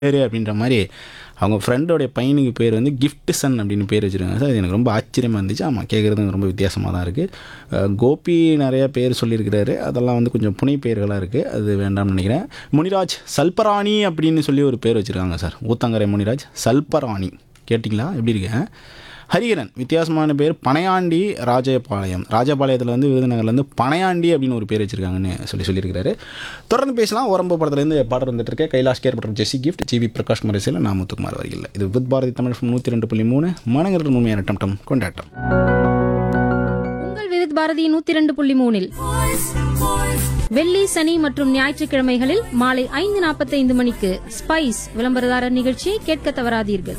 பேர் அப்படின்ற மாதிரி அவங்க ஃப்ரெண்டோடைய பையனுக்கு பேர் வந்து கிஃப்ட் சன் அப்படின்னு பேர் வச்சுருக்காங்க சார் இது எனக்கு ரொம்ப ஆச்சரியமாக இருந்துச்சு ஆமாம் கேட்குறது ரொம்ப வித்தியாசமாக தான் இருக்குது கோபி நிறையா பேர் சொல்லியிருக்கிறாரு அதெல்லாம் வந்து கொஞ்சம் புனை பெயர்களாக இருக்குது அது வேண்டாம்னு நினைக்கிறேன் முனிராஜ் சல்பராணி அப்படின்னு சொல்லி ஒரு பேர் வச்சுருக்காங்க சார் ஊத்தங்கரை முனிராஜ் சல்பராணி கேட்டிங்களா எப்படி இருக்கு ஹரிகரன் வித்தியாசமான பேர் பனையாண்டி ராஜபாளையம் ராஜபாளையத்தில் வந்து விருதுநகர்லேருந்து பனையாண்டி அப்படின்னு ஒரு பேர் வச்சிருக்காங்கன்னு சொல்லி சொல்லியிருக்கிறாரு தொடர்ந்து பேசலாம் ஓரம்பு படத்துலேருந்து பாடல் வந்துட்டு இருக்கேன் கைலாஷ் கேர் மற்றும் ஜெஸி கிஃப்ட் ஜிவி பிரகாஷ் மரிசையில் நான் முத்துக்குமார் வரையில் இது வித் பாரதி தமிழ் நூற்றி ரெண்டு புள்ளி மூணு மனங்கிற உண்மையான டம் டம் கொண்டாட்டம் உங்கள் விவித் பாரதி நூத்தி ரெண்டு புள்ளி மூணில் வெள்ளி சனி மற்றும் ஞாயிற்றுக்கிழமைகளில் மாலை ஐந்து நாற்பத்தைந்து மணிக்கு ஸ்பைஸ் விளம்பரதாரர் நிகழ்ச்சியை கேட்க தவறாதீர்கள்